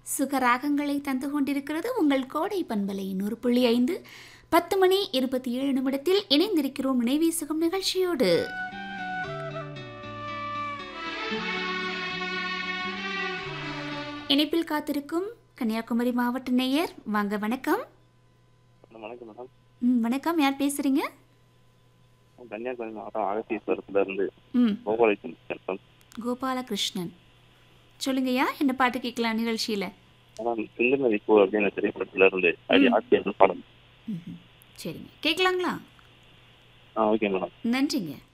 சுகராகங்களை தந்து கொண்டிருக்கிறது உங்கள் கோடை பண்பலை நூறு புள்ளி ஐந்து பத்து மணி இருபத்தி ஏழு நிமிடத்தில் இணைந்திருக்கிறோம் நினைவீசுகம் நிகழ்ச்சியோடு இணைப்பில் காத்திருக்கும் கன்னியாகுமரி மாவட்ட நேயர் வாங்க வணக்கம் வணக்கம் மேடம் ம், வணக்கம் யார் பேசுறீங்க கன்னியாகுமரி மாவட்டம் அகத்தீஸ்வரத்துல இருந்து ம் கோபாலகிருஷ்ணன் பேசுறேன். கோபாலகிருஷ்ணன் சொல்லுங்கய்யா என்ன பாட்டு கேட்கலாம் நிகழ்ச்சியில் மேடம் சிந்துமதி பூ அப்படின்னு திரைப்படத்துல இருந்து அடி ஆட்சியர் படம் சரிங்க கேட்கலாங்களா ஆ ஓகே மேடம் நன்றிங்க